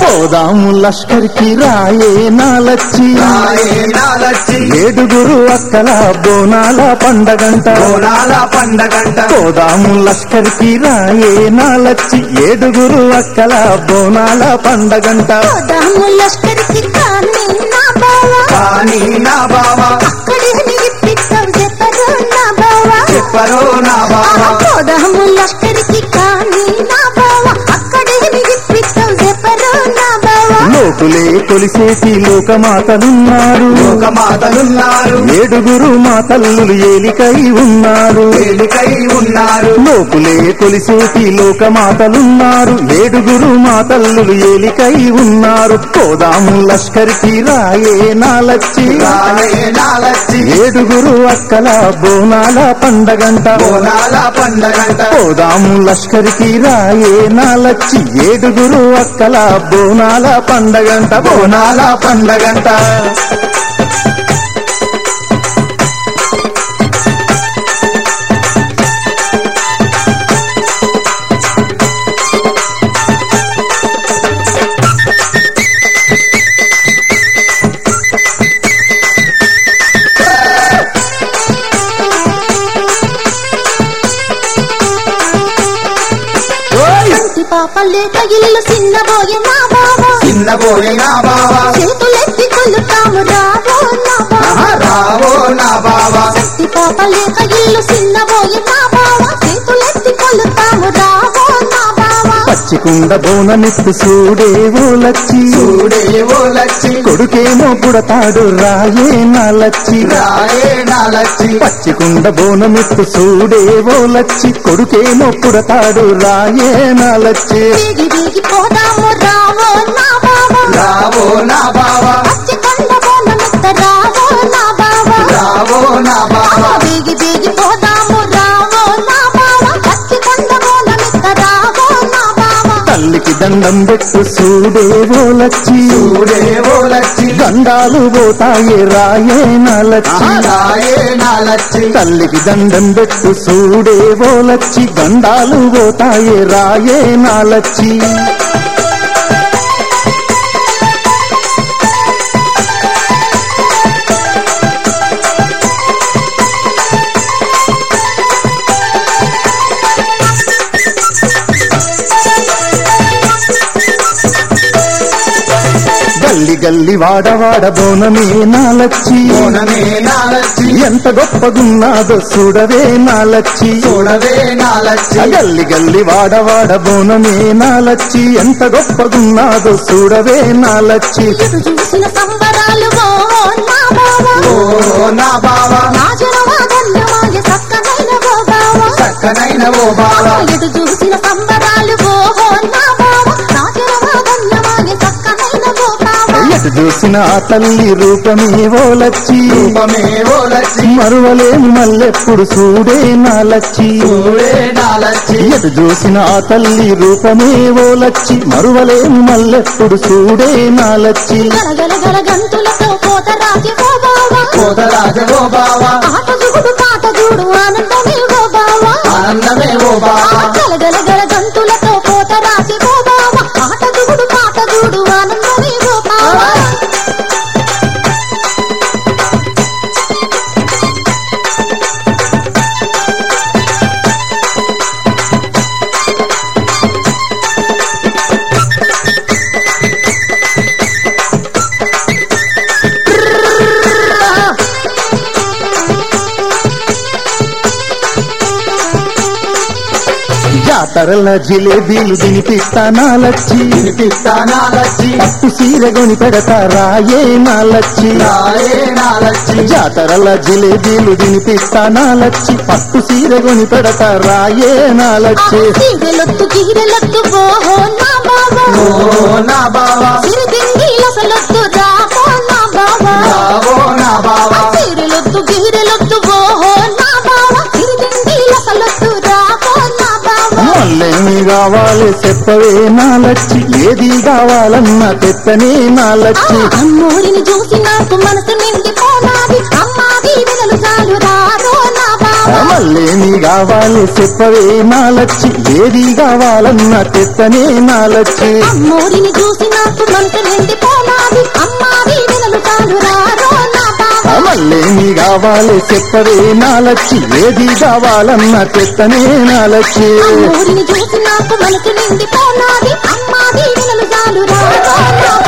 పోదాము లష్కర్కి రాయే నాలచ్చి రాయే నాలచ్చి ఏడుగురు అక్కల బోనాల పండగంట బోనాల పండగంట పోదాము లష్కర్కి రాయే నాలచ్చి ఏడుగురు అక్కల బోనాల పండగంట పోదాము లష్కరికి కానీ నా బావ కానీ నా బావ అక్కడే నిగిపిస్తావు చెప్పరు నా బావ చెప్పరు నా బావ పోదాము లష్కరికి కానీ నా బావ అక్కడే నిగిపిస్తావు చెప్పరు నా బావ లోకులే కొలిసేటి లోకమాతలున్నారు లోకమాతలున్నారు ఏడుగురు మా తల్లులు ఏలికై ఉన్నారు తేలికై ఉన్నారు లోకులే కొలిసేటి లోకమాతలున్నారు ఏడుగురు మా తల్లులు ఏలికై ఉన్నారు పోదాము లష్కర్కి రాయే నాలచ్చి రాయే నాలచ్చి ఏడుగురు అక్కల బోనాల పండగంట బోనాల పండగంట పోదాము లష్కర్కి రాయే నాలచ్చి ఏడుగురు అక్కల బోనాల పండగంట బోనాల పండగంట కంటి పాప లేక ఇల్లు చిన్నబోయే నా బావ చిన్నబోయే నా బావ చేతులెత్తి కొల్లుతాము రావో నా బావ ఆహా, రావో నా బావ కంటి పాప లేక ఇల్లు చిన్నబోయే నా బావ చేతులెత్తి కొల్లుతాము రావో నా బావ పచ్చికుండ బోనమిత్తు సూడేవో లచ్చి చూడే ఓ లచ్చి కొడుకేమో పుడతాడు రాయే నాలచ్చి రాయే నాలచ్చి పచ్చికుండ బోనమిత్తు సూడేవో లచ్చి కొడుకేమో పుడతాడు రాయే నాలచ్చి వేగి వేగి పోదాము రావో నా బావ రావో నా బావ పచ్చి కొండ బోనమిత్త రావో నా బావ రావో నా బావ వేగి వేగి పోదాము రావో నా బావ పచ్చి కొండ బోనమిత్త రావో నా బావ తల్లికి దండం పెట్టు సూడేవో లచ్చి చూడే ఓ లచ్చి దండాలు పోతాయే రాయే నాలచ్చి రాయే నాలచ్చి తల్లికి దండం పెట్టు సూడేవో లచ్చి గండాలు పోతాయే రాయే నాలచ్చి గల్లి గల్లి వాడవాడ బోనమే నాలచ్చి బోనమే నాలచ్చి ఎంత గొప్పగున్నాదో చూడవే నాలచ్చి చూడవే నాలచ్చి గల్లి గల్లి వాడవాడ బోనమే నాలచ్చి ఎంత గొప్పగున్నాదో చూడవే నాలచ్చి ఎటు చూసిన సంబరాలు ఓ నా బావ ఓ నా బావ రాజులవా ధన్యమాయ సక్కనైన ఓ బావ చక్కనైన ఓ బావ ఎటు చూసిన సంబరాలు ఓ నా బావ రాజులవా ధన్యమాయ సక్కనైన ఓ బావ ఎటు చూసిన ఆ తల్లి రూపమే ఓలచ్చి రూపమే ఓ లచ్చి మరువలేము మల్లెప్పుడు చూడే నాలచ్చి చూడే నాలచ్చి ఎటు చూసిన ఆ తల్లి రూపమే ఓలచ్చి మరువలేము మల్లెప్పుడు చూడే నాలచ్చి గలగల గల గంతులతో పోత రాజు ఓ బావ కోదరాజ ఓ బావ ఆట జుగుడు పాట జూడు ఆనందమే ఓ బావ ఆనందమే ఓ బావ గలగల గల గంతులతో పోత రాజు ఓ బావ ఆట జుగుడు పాట జూడు ఆనందమే ఓ బావ జాతరల జిలేబీలు తినిపిస్తా నాలచ్చి వినిపిస్తా నాలచ్చి పట్టు సీర కొని పెడతా రాయే నాలచ్చి రాయే నాలచ్చి జాతరల జిలేబీలు తినిపిస్తా నాలచ్చి పట్టు సీర కొని పెడతా రాయే నాలచ్చి సీరెలొత్తు గీరెలొత్తు ఓహో నా బావ ఓ నా బావ సిరిదిండి లసలొత్తు రాహో నా బావ రావో నా బావ సీరెలొత్తు గీరెలొత్తు ఓహో నా బావ సిరిదిండి లసలొత్తు రాహో నా బావ మళ్ళేమి కావాలి చెప్పవే నాలచ్చి ఏది కావాలన్నా తెత్తనే నాలచ్చి అమ్మోరిని చూసి నాకు మనసు నిండిపోనాది అమ్మాది వెనలు చాలు రారో నా బావ మళ్ళేమి కావాలి చెప్పవే నాలచ్చి ఏది కావాలన్నా తెత్తనే నాలచ్చి అమ్మోరిని చూసి నాకు కావాలి చెప్పవే నాలచ్చి ఏది కావాలన్న తెత్తనే నాలచ్చి ఊరిని చూసి నాకు మనసు నిండిపోనాది అమ్మాది వినలు చాలు రాబో నా